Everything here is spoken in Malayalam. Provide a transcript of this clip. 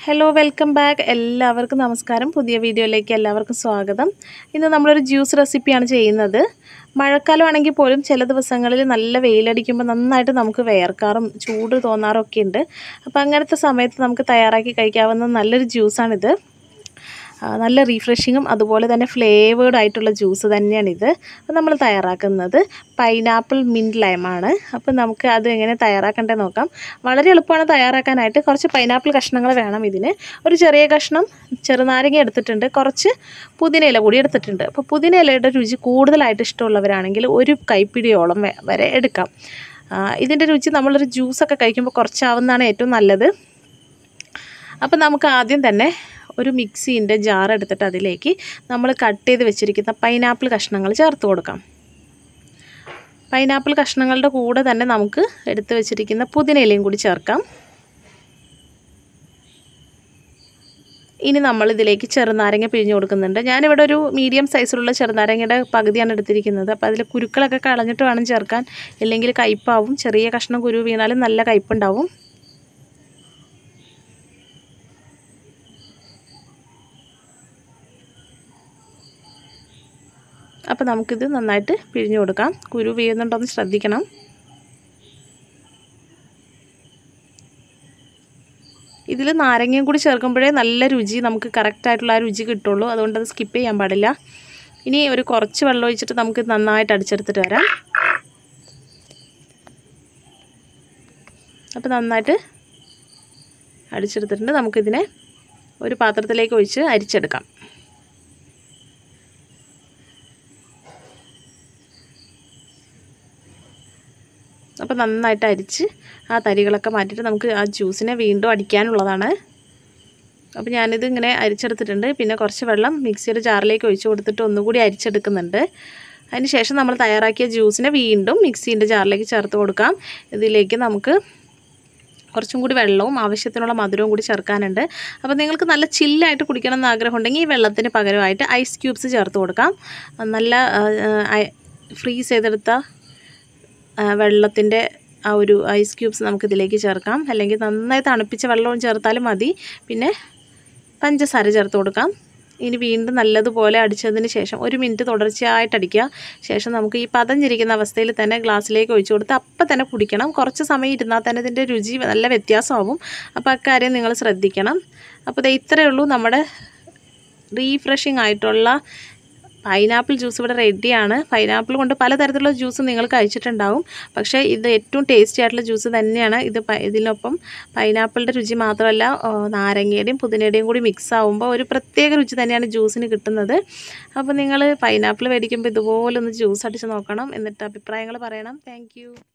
ഹലോ വെൽക്കം ബാക്ക് എല്ലാവർക്കും നമസ്കാരം പുതിയ വീഡിയോയിലേക്ക് എല്ലാവർക്കും സ്വാഗതം ഇന്ന് നമ്മളൊരു ജ്യൂസ് റെസിപ്പിയാണ് ചെയ്യുന്നത് മഴക്കാലം ആണെങ്കിൽ പോലും ചില ദിവസങ്ങളിൽ നല്ല വെയിലടിക്കുമ്പോൾ നന്നായിട്ട് നമുക്ക് വേർക്കാറും ചൂട് തോന്നാറൊക്കെ ഉണ്ട് അപ്പോൾ അങ്ങനത്തെ സമയത്ത് നമുക്ക് തയ്യാറാക്കി കഴിക്കാവുന്ന നല്ലൊരു ജ്യൂസാണിത് ആ, നല്ല റീഫ്രഷിങ്ങും അതുപോലെ തന്നെ ഫ്ലേവേർഡ് ആയിട്ടുള്ള ജ്യൂസ് തന്നെയാണിത് അപ്പോൾ നമ്മൾ തയ്യാറാക്കുന്നത് പൈനാപ്പിൾ മിൻറ്റ് ലൈമാണ് അപ്പോൾ നമുക്ക് അത് എങ്ങനെ തയ്യാറാക്കേണ്ടത് നോക്കാം വളരെ എളുപ്പമാണ് തയ്യാറാക്കാനായിട്ട് കുറച്ച് പൈനാപ്പിൾ കഷ്ണങ്ങൾ വേണം ഇതിന് ഒരു ചെറിയ കഷ്ണം ചെറുനാരങ്ങ എടുത്തിട്ടുണ്ട് കുറച്ച് പുതിനയില കൂടി എടുത്തിട്ടുണ്ട് അപ്പോൾ പുതിനയിലയുടെ രുചി കൂടുതലായിട്ട് ഇഷ്ടമുള്ളവരാണെങ്കിൽ ഒരു കൈപ്പിടിയോളം വെ- വരെ എടുക്കാം ആ, ഇതിൻ്റെ രുചി നമ്മളൊരു ജ്യൂസൊക്കെ കഴിക്കുമ്പോൾ കുറച്ചാവുന്നതാണ് ഏറ്റവും നല്ലത് അപ്പോൾ നമുക്ക് ആദ്യം തന്നെ ഒരു മിക്സീൻ്റെ ജാർ എടുത്തിട്ട് അതിലേക്ക് നമ്മൾ കട്ട് ചെയ്ത് വെച്ചിരിക്കുന്ന പൈനാപ്പിൾ കഷ്ണങ്ങൾ ചേർത്ത് കൊടുക്കാം പൈനാപ്പിൾ കഷ്ണങ്ങളുടെ കൂടെ തന്നെ നമുക്ക് എടുത്ത് വെച്ചിരിക്കുന്ന പുതിനയിലയും കൂടി ചേർക്കാം ഇനി നമ്മൾ ഇതിലേക്ക് ചെറുനാരങ്ങ പിഴിഞ്ഞ് കൊടുക്കുന്നുണ്ട് ഞാനിവിടെ ഒരു മീഡിയം സൈസിലുള്ള ചെറുനാരങ്ങയുടെ പകുതിയാണ് എടുത്തിരിക്കുന്നത് അപ്പോൾ അതിൽ കുരുക്കളൊക്കെ കളഞ്ഞിട്ട് വേണം ചേർക്കാൻ ഇല്ലെങ്കിൽ കയ്പ്പാവും ചെറിയ കഷ്ണം കുരു വീണാലും നല്ല കയ്പ്പുണ്ടാവും അപ്പോൾ നമുക്കിത് നന്നായിട്ട് പിഴിഞ്ഞു കൊടുക്കാം കുരു വീഴുന്നുണ്ടോയെന്ന് ശ്രദ്ധിക്കണം ഇതിൽ നാരങ്ങയും കൂടി ചേർക്കുമ്പോഴേ നല്ല രുചി നമുക്ക് കറക്റ്റായിട്ടുള്ള ആ രുചി കിട്ടുള്ളൂ അതുകൊണ്ട് അത് സ്കിപ്പ് ചെയ്യാൻ പാടില്ല ഇനി ഒരു കുറച്ച് വെള്ളം ഒഴിച്ചിട്ട് നമുക്ക് നന്നായിട്ട് അടിച്ചെടുത്തിട്ട് വരാം അപ്പോൾ നന്നായിട്ട് അടിച്ചെടുത്തിട്ടുണ്ട് നമുക്കിതിനെ ഒരു പാത്രത്തിലേക്ക് ഒഴിച്ച് അരിച്ചെടുക്കാം അപ്പോൾ നന്നായിട്ട് അരിച്ച് ആ തരികളൊക്കെ മാറ്റിയിട്ട് നമുക്ക് ആ ജ്യൂസിനെ വീണ്ടും അടിക്കാനുള്ളതാണ് അപ്പോൾ ഞാനിത് ഇങ്ങനെ അരിച്ചെടുത്തിട്ടുണ്ട് പിന്നെ കുറച്ച് വെള്ളം മിക്സിയുടെ ജാറിലേക്ക് ഒഴിച്ച് കൊടുത്തിട്ട് ഒന്നുകൂടി അരിച്ചെടുക്കുന്നുണ്ട് അതിന് ശേഷം നമ്മൾ തയ്യാറാക്കിയ ജ്യൂസിനെ വീണ്ടും മിക്സീൻ്റെ ജാറിലേക്ക് ചേർത്ത് കൊടുക്കാം ഇതിലേക്ക് നമുക്ക് കുറച്ചും കൂടി വെള്ളവും ആവശ്യത്തിനുള്ള മധുരവും കൂടി ചേർക്കാനുണ്ട് അപ്പോൾ നിങ്ങൾക്ക് നല്ല ചില്ലായിട്ട് കുടിക്കണം എന്ന് ആഗ്രഹമുണ്ടെങ്കിൽ ഈ വെള്ളത്തിന് പകരമായിട്ട് ഐസ് ക്യൂബ്സ് ചേർത്ത് കൊടുക്കാം നല്ല ഫ്രീസ് ചെയ്തെടുത്ത വെള്ളത്തിൻ്റെ ആ ഒരു ഐസ് ക്യൂബ്സ് നമുക്കിതിലേക്ക് ചേർക്കാം അല്ലെങ്കിൽ നന്നായി തണുപ്പിച്ച വെള്ളവും ചേർത്താലും മതി പിന്നെ പഞ്ചസാര ചേർത്ത് കൊടുക്കാം ഇനി വീണ്ടും നല്ലതുപോലെ അടിച്ചതിന് ശേഷം ഒരു മിനിറ്റ് തുടർച്ചയായിട്ട് അടിക്കുക ശേഷം നമുക്ക് ഈ പതഞ്ഞിരിക്കുന്ന അവസ്ഥയിൽ തന്നെ ഗ്ലാസ്സിലേക്ക് ഒഴിച്ചു കൊടുത്ത് അപ്പം തന്നെ കുടിക്കണം കുറച്ച് സമയം ഇരുന്നാൽ തന്നെ ഇതിൻ്റെ രുചി നല്ല വ്യത്യാസമാവും അപ്പോൾ അക്കാര്യം നിങ്ങൾ ശ്രദ്ധിക്കണം അപ്പോൾ ഇത് ഇത്രയേ ഉള്ളൂ നമ്മുടെ റീഫ്രഷിംഗ് ആയിട്ടുള്ള പൈനാപ്പിൾ ജ്യൂസ് ഇവിടെ റെഡിയാണ് പൈനാപ്പിൾ കൊണ്ട് പലതരത്തിലുള്ള ജ്യൂസ് നിങ്ങൾ കഴിച്ചിട്ടുണ്ടാവും പക്ഷേ ഇത് ഏറ്റവും ടേസ്റ്റി ആയിട്ടുള്ള ജ്യൂസ് തന്നെയാണ് ഇത് പ- ഇതിനൊപ്പം പൈനാപ്പിളിൻ്റെ രുചി മാത്രമല്ല ആ, നാരങ്ങയുടെയും പുതിനയുടെയും കൂടി മിക്സ് ആവുമ്പോൾ ഒരു പ്രത്യേക രുചി തന്നെയാണ് ജ്യൂസിന് കിട്ടുന്നത് അപ്പോൾ നിങ്ങൾ പൈനാപ്പിൾ മേടിക്കുമ്പോൾ ഇതുപോലെ ഒന്ന് ജ്യൂസ് അടിച്ച് നോക്കണം എന്നിട്ട് അഭിപ്രായങ്ങൾ പറയണം താങ്ക്